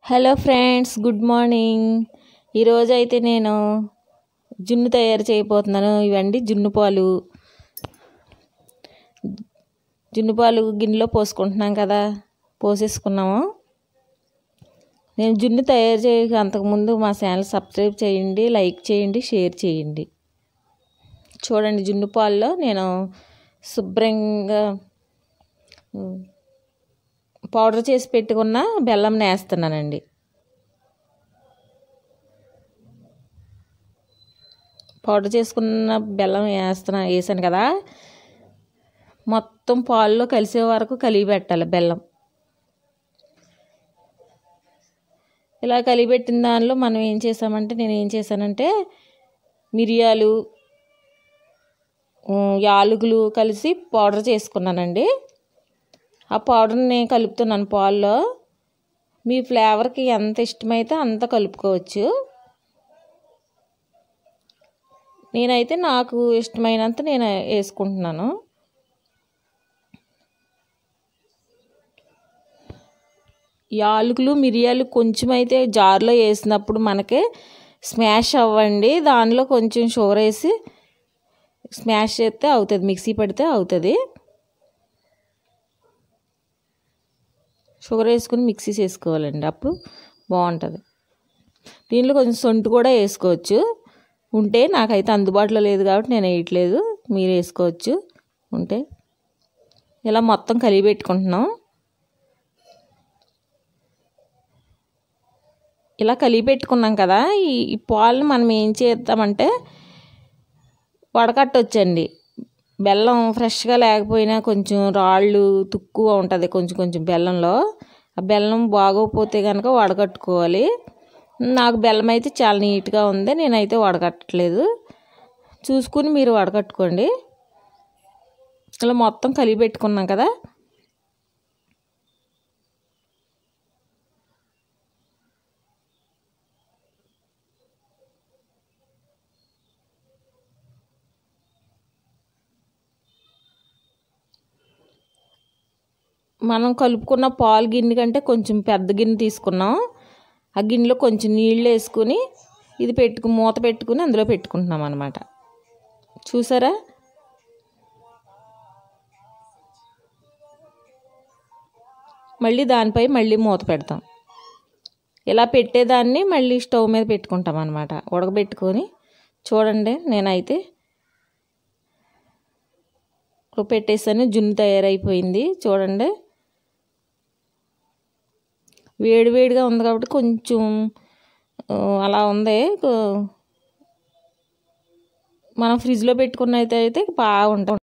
hello friends good morning ఈరోజు అయితే నేను జున్ను తయారు చేయబోతున్నాను ఇవండి జున్ను పాలు జున్ను పాలు గిన్నెలో పోసుకుంటున్నాం కదా పోసేసుకున్నాము నేను జున్ను తయారు చేయక అంతకుముందు మా ఛానల్ సబ్స్క్రైబ్ చేయండి లైక్ చేయండి షేర్ చేయండి చూడండి జున్ను పాలలో నేను శుభ్రంగా పౌడర్ చేసి పెట్టుకున్న బెల్లం నేస్తున్నానండి పౌడర్ చేసుకున్న బెల్లం వేస్తున్నా వేసాను కదా మొత్తం పాల్లో కలిసే వరకు కలిగి పెట్టాలి బెల్లం ఇలా కలిపెట్టిన దానిలో మనం ఏం చేసామంటే నేను ఏం చేశానంటే మిరియాలు యాలకులు కలిసి పౌడర్ చేసుకున్నానండి ఆ పౌడర్ని కలుపుతున్నాను పాల్లో మీ ఫ్లేవర్కి ఎంత ఇష్టమైతే అంత కలుపుకోవచ్చు నేనైతే నాకు ఇష్టమైనంత నేను వేసుకుంటున్నాను యాలకులు మిరియాలు కొంచెం అయితే జార్లో వేసినప్పుడు మనకి స్మాష్ అవ్వండి దానిలో కొంచెం షుగర్ వేసి స్మాష్ చేస్తే అవుతుంది మిక్సీ పెడితే అవుతుంది షుగర్ వేసుకుని మిక్సీ చేసుకోవాలండి అప్పుడు బాగుంటుంది దీనిలో కొంచెం సొంటు కూడా వేసుకోవచ్చు ఉంటే నాకైతే అందుబాటులో లేదు కాబట్టి నేను వేయట్లేదు మీరు వేసుకోవచ్చు ఉంటే ఇలా మొత్తం కలిగి పెట్టుకుంటున్నాం ఇలా కలిగి పెట్టుకున్నాం కదా ఈ ఈ పాలను మనం ఏం చేద్దామంటే వడకట్టొచ్చండి బెల్లం ఫ్రెష్గా లేకపోయినా కొంచెం రాళ్ళు తుక్కువ ఉంటుంది కొంచెం కొంచెం బెల్లంలో ఆ బెల్లం బాగోకపోతే కనుక వడకట్టుకోవాలి నాకు బెల్లం అయితే చాలా నీట్గా ఉంది నేనైతే వడకట్టలేదు చూసుకుని మీరు వడకట్టుకోండి ఇలా మొత్తం కలిపి పెట్టుకున్నాం కదా మనం కలుపుకున్న పాలు గిన్నె కంటే కొంచెం పెద్ద గిన్నె తీసుకున్నాం ఆ గిన్నెలో కొంచెం నీళ్ళు వేసుకుని ఇది పెట్టుకు మూత పెట్టుకుని అందులో పెట్టుకుంటున్నాం అనమాట చూసారా మళ్ళీ దానిపై మళ్ళీ మూత పెడతాం ఇలా పెట్టేదాన్ని మళ్ళీ స్టవ్ మీద పెట్టుకుంటాం అనమాట ఉడకబెట్టుకొని చూడండి నేనైతే పెట్టేసాను జున్ను తయారైపోయింది చూడండి వేడి వేడిగా ఉంది కాబట్టి కొంచెం అలా ఉంది మనం ఫ్రిడ్జ్లో పెట్టుకున్నైతే అయితే బాగుంటాం